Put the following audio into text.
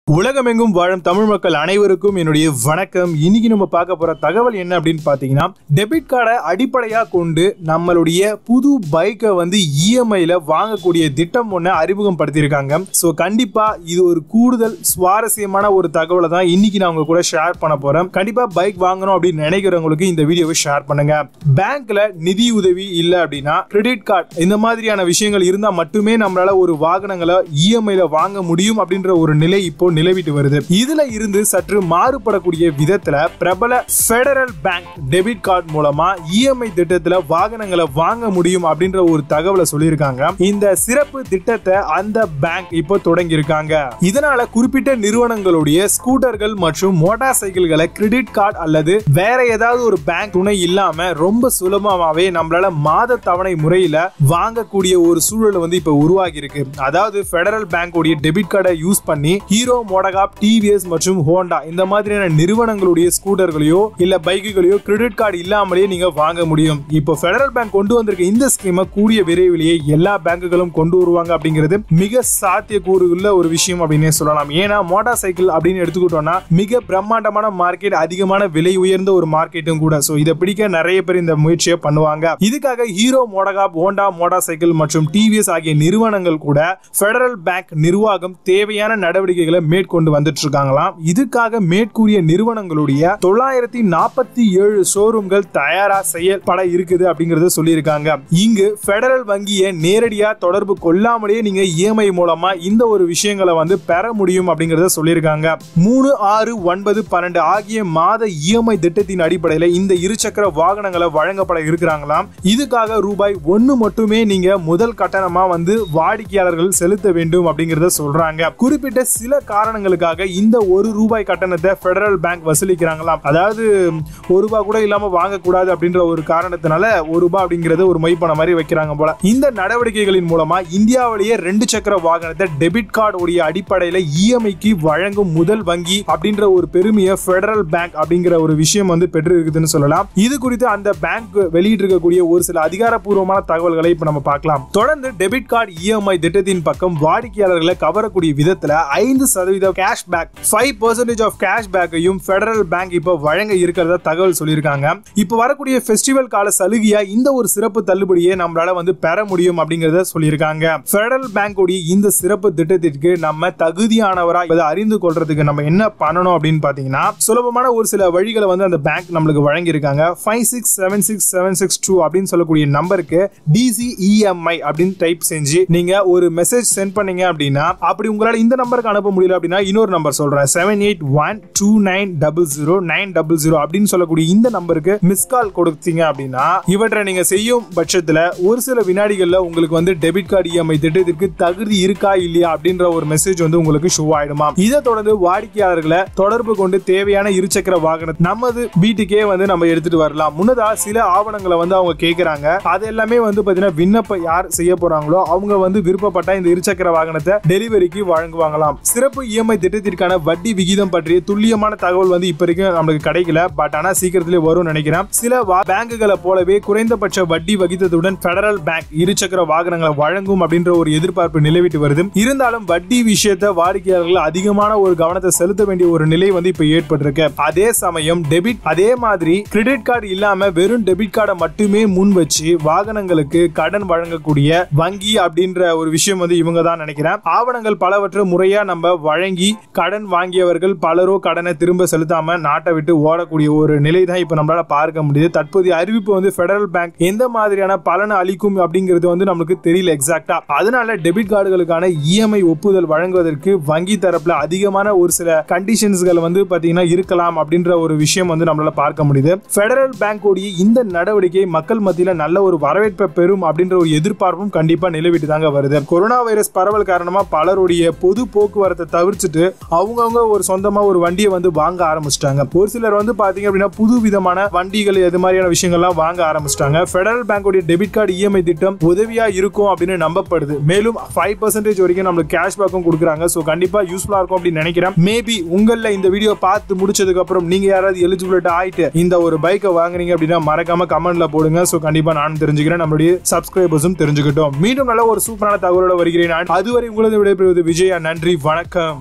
உலகமெங்கும் வாழும் தமிழ் மக்கள் அனைவருக்கும் என்னுடைய வணக்கம் இன்னைக்கு நம்ம பார்க்க போற தகவல் என்ன அப்படின்னு பாத்தீங்கன்னா டெபிட் கார்டை அடிப்படையா கொண்டு நம்மளுடைய புது பைக்கை வந்து இஎம்ஐல வாங்கக்கூடிய திட்டம் ஒன்று அறிமுகம் படுத்தியிருக்காங்க ஸோ கண்டிப்பா இது ஒரு கூடுதல் சுவாரஸ்யமான ஒரு தகவலை தான் இன்னைக்கு நான் உங்க கூட ஷேர் பண்ண போறேன் கண்டிப்பா பைக் வாங்கணும் அப்படின்னு நினைக்கிறவங்களுக்கு இந்த வீடியோவை ஷேர் பண்ணுங்க பேங்க்ல நிதி உதவி இல்லை அப்படின்னா கிரெடிட் கார்டு இந்த மாதிரியான விஷயங்கள் இருந்தா மட்டுமே நம்மளால ஒரு வாகனங்களை இஎம்ஐல வாங்க முடியும் அப்படின்ற ஒரு நிலை இப்போ நிலவிட்டு வருது இதுல இருந்து சற்று மாறுபடக்கூடிய விதத்துல பிரபல ஃபெடரல் பேங்க் டெபிட் கார்டு மூலமா இஎம்ஐ திட்டத்துல வாகனங்களை வாங்க முடியும் அப்படின்ற ஒரு தகவலை சொல்லியிருக்காங்க இந்த சிறப்பு திட்டத்தை அந்த பேங்க் இப்போ தொடங்கி இருக்காங்க இதனால குறிப்பிட்ட நிறுவனங்களுடைய ஸ்கூட்டர்கள் மற்றும் மோட்டார் சைக்கிள்களை கிரெடிட் கார்டு அல்லது வேற ஏதாவது ஒரு பேங்க் துணை இல்லாம ரொம்ப சுலபமாவே நம்மளால மாத தவணை முறையில வாங்கக்கூடிய ஒரு சூழல் வந்து இப்ப உருவாகி இருக்கு அதாவது ஃபெடரல் பேங்க் உடைய டெபிட் கார்டை யூஸ் பண்ணி ஹீரோ மோடகாப் டிவிஎஸ் மற்றும் ஹோண்டா இந்த மாதிரியான நிறுவனங்களுடைய ஸ்கூட்டர்களையோ இல்ல பைக்குகளையோ கிரெடிட் கார்டு இல்லாமலேயே நீங்க வாங்க முடியும் இப்போ ஃபெடரல் பேங்க் கொண்டு வந்திருக்க இந்த ஸ்கீமை கூடிய விரைவிலேயே எல்லா பேங்குகளும் கொண்டு வருவாங்க அப்படிங்கிறது மிக சாத்தியக்கூறு உள்ள ஒரு விஷயம் அப்படின்னே சொல்லலாம் ஏன்னா மோட்டார் சைக்கிள் அப்படின்னு எடுத்துக்கிட்டோம்னா மிக பிரம்மாண்டமான மார்க்கெட் அதிகமான விலை உயர்ந்த ஒரு மார்க்கெட்டும் கூட சோ இதை பிடிக்க நிறைய பேர் இந்த முயற்சியை பண்ணுவாங்க இதுக்காக Hero MotoCorp Honda motorcycle மற்றும் டிவிஎஸ் ஆகிய நிறுவனங்கள் கூட ஃபெடரல் பேங்க் நிர்வாகம் தேவையான நடவடிக்கைகளை மேற்கொண்டு வந்துட்டு இருக்காங்களாம் இதுக்காக மேற்கூறிய நிறுவனங்களுடைய தொள்ளாயிரத்தி நாற்பத்தி ஏழு ஷோரூம்கள் தயாரா செயல்பட இருக்குது அப்படிங்கறத சொல்லியிருக்காங்க இங்கு ஃபெடரல் வங்கியை நேரடியா தொடர்பு கொள்ளாமலேயே நீங்க இஎம்ஐ மூலமா இந்த ஒரு விஷயங்களை வந்து பெற முடியும் அப்படிங்கறத சொல்லியிருக்காங்க மூணு ஆறு ஒன்பது பன்னெண்டு ஆகிய மாத இஎம்ஐ திட்டத்தின் அடிப்படையில் இந்த இருசக்கர வாகனங்களை வழங்கப்பட இருக்கிறாங்களாம் இதுக்காக ரூபாய் ஒன்னு மட்டுமே நீங்க முதல் கட்டணமா வந்து வாடிக்கையாளர்கள் செலுத்த வேண்டும் அப்படிங்கறத சொல்றாங்க குறிப்பிட்ட சில காரணங்களுக்காக இந்த ஒரு ரூபாய் கட்டணத்தை ஃபெடரல் பேங்க் வசூலிக்கிறாங்களாம் அதாவது ஒரு ரூபாய் கூட இல்லாம வாங்கக்கூடாது அப்படின்ற ஒரு காரணத்தினால ஒரு ரூபாய் அப்படிங்கறது ஒரு மைப்பண மாதிரி வைக்கிறாங்க போல இந்த நடவடிக்கைகளின் மூலமா இந்தியாவிலேயே ரெண்டு சக்கர வாகனத்தை டெபிட் கார்டு உடைய அடிப்படையில இஎம்ஐக்கு வழங்கும் முதல் வங்கி அப்படின்ற ஒரு பெருமையை ஃபெடரல் பேங்க் அப்படிங்கிற ஒரு விஷயம் வந்து பெற்று இருக்குதுன்னு சொல்லலாம் இது குறித்து அந்த பேங்க் வெளியிட்டு இருக்கக்கூடிய ஒரு சில அதிகாரப்பூர்வமான தகவல்களை இப்ப நம்ம பார்க்கலாம் தொடர்ந்து டெபிட் கார்டு இஎம்ஐ திட்டத்தின் பக்கம் வாடிக்கையாளர்களை கவரக்கூடிய விதத்துல ஐந்து சதவீதம் cashback five percentage of cash பேக்கையும் ஃபெடரல் பேங்க் இப்போ வழங்க இருக்கிறதா தகவல் சொல்லியிருக்காங்க இப்போ வரக்கூடிய ஃபெஸ்டிவல் கால சலுகையா இந்த ஒரு சிறப்பு தள்ளுபடியை நம்மளால வந்து பெற முடியும் அப்படிங்கறத சொல்லியிருக்காங்க ஃபெடரல் பேங்க் உடைய இந்த சிறப்பு திட்டத்திற்கு நம்ம தகுதியானவரா இதை அறிந்து கொள்றதுக்கு நம்ம என்ன பண்ணணும் அப்படின்னு பாத்தீங்கன்னா சுலபமான ஒரு சில வழிகளை வந்து அந்த பேங்க் நம்மளுக்கு வழங்கி இருக்காங்க five six seven six seven six two அப்படின்னு சொல்லக்கூடிய நம்பருக்கு டிசிஇஎம்ஐ அப்படின்னு டைப் செஞ்சு நீங்க ஒரு மெசேஜ் சென்ட் பண்ணீங்க அப்படின்னா அப்படி உங்களால இந்த நம்பருக்கு அனுப்ப முடியல அப்படின்னா இன்னொரு நம்பர் சொல்றேன் seven eight one two nine double zero nine double zero அப்படின்னு சொல்லக்கூடிய இந்த நம்பருக்கு மிஸ் கால் கொடுத்தீங்க அப்படின்னா இவற்றை நீங்க செய்யும் பட்சத்துல ஒரு சில வினாடிகள்ல உங்களுக்கு வந்து டெபிட் கார்டு இஎம்ஐ திட்டத்திற்கு தகுதி இருக்கா இல்லையா அப்படின்ற ஒரு மெசேஜ் வந்து உங்களுக்கு ஷோ ஆயிடுமா இதை தொடர்ந்து வாடிக்கையாளர்களை தொடர்பு கொண்டு தேவையான இருசக்கர வாகனம் நமது வீட்டுக்கே வந்து நம்ம எடுத்துட்டு வரலாம் முன்னதா சில ஆவணங்களை வந்து அவங்க கேட்கறாங்க அது எல்லாமே வந்து பாத்தீங்கன்னா விண்ணப்பம் யார் செய்ய போறாங்களோ அவங்க வந்து விருப்பப்பட்ட இந்த இருசக்கர வாகனத்தை டெலிவரிக்கு வழங்குவாங்களாம் சிறப்பு இஎம்ஐ திட்டத்திற்கான வட்டி விகிதம் பற்றிய துல்லியமான தகவல் வந்து இப்ப வரைக்கும் நம்மளுக்கு கிடைக்கல பட் ஆனா சீக்கிரத்திலே வரும்னு நினைக்கிறேன் சில வா- பேங்குகளை போலவே குறைந்தபட்ச வட்டி வகித்ததுடன் ஃபெடரல் பேங்க் இருசக்கர வாகனங்களை வழங்கும் அப்படின்ற ஒரு எதிர்பார்ப்பு நிலவிட்டு வருது இருந்தாலும் வட்டி விஷயத்தை வாடிக்கையாளர்கள் அதிகமான ஒரு கவனத்தை செலுத்த வேண்டிய ஒரு நிலை வந்து இப்ப ஏற்பட்டிருக்கு அதே சமயம் டெபிட் அதே மாதிரி கிரெடிட் கார்டு இல்லாம வெறும் டெபிட் கார்டை மட்டுமே முன் வச்சு வாகனங்களுக்கு கடன் வழங்கக்கூடிய வங்கி அப்படின்ற ஒரு விஷயம் வந்து இவங்க தான் நினைக்கிறேன் ஆவணங்கள் பலவற்றை முறையா நம்ம வழங்கி கடன் வாங்கியவர்கள் பலரோ கடனை திரும்ப செலுத்தாம நாட்டை விட்டு ஓடக்கூடிய ஒரு நிலை தான் இப்ப நம்மளால பார்க்க முடியுது தற்போதைய அறிவிப்பு வந்து ஃபெடரல் பேங்க் எந்த மாதிரியான பலனை அளிக்கும் அப்படிங்கிறது வந்து நமக்கு தெரியல எக்ஸாக்டா அதனால டெபிட் கார்டுகளுக்கான இஎம்ஐ ஒப்புதல் வழங்குவதற்கு வங்கி தரப்புல அதிகமான ஒரு சில கண்டிஷன்ஸ்கள் வந்து பாத்தீங்கன்னா இருக்கலாம் அப்படின்ற ஒரு விஷயம் வந்து நம்மளால பார்க்க முடியுது ஃபெடரல் பேங்க் உடைய இந்த நடவடிக்கை மக்கள் மத்தியில நல்ல ஒரு வரவேற்பை பெறும் அப்படின்ற ஒரு எதிர்பார்ப்பும் கண்டிப்பா நிலவிட்டு தாங்க வருது கொரோனா வைரஸ் பரவல் காரணமா பலருடைய பொது போக்குவரத்தை தவிர்த்துட்டு அவங்கவுங்க ஒரு சொந்தமா ஒரு வண்டியை வந்து வாங்க ஆரம்பிச்சிட்டாங்க ஒரு சிலர் வந்து பாத்தீங்க அப்படின்னா புது விதமான வண்டிகள் இது மாதிரியான விஷயங்கள்லாம் வாங்க ஆரம்பிச்சிட்டாங்க ஃபெடரல் பேங்கோடைய டெபிட் கார்டு இஎம்ஐ திட்டம் உதவியா இருக்கும் அப்படின்னு நம்பப்படுது மேலும் ஃபைவ் பர்சன்டேஜ் வரைக்கும் நம்மளுக்கு கேஷ்பேக்கும் கொடுக்குறாங்க ஸோ கண்டிப்பா யூஸ்ஃபுல்லா இருக்கும் அப்படின்னு நினைக்கிறேன் மேபி உங்கள இந்த வீடியோ பார்த்து முடிச்சதுக்கு அப்புறம் நீங்க யாராவது எலிஜிபிலிட்டி ஆயிட்டு இந்த ஒரு பைக்கை வாங்குறீங்க அப்படின்னா மறக்காம கமெண்ட்ல போடுங்க ஸோ கண்டிப்பா நானும் தெரிஞ்சுக்கிறேன் நம்மளுடைய சப்ஸ்கிரைபர்ஸும் தெரிஞ்சுக்கிட்டோம் மீண்டும் நல்ல ஒரு சூப்பரான தகவலோட வருகிறேன் நான். அதுவரை உங்களது விடைபெறுவது விஜயா நன்றி வணக்கம்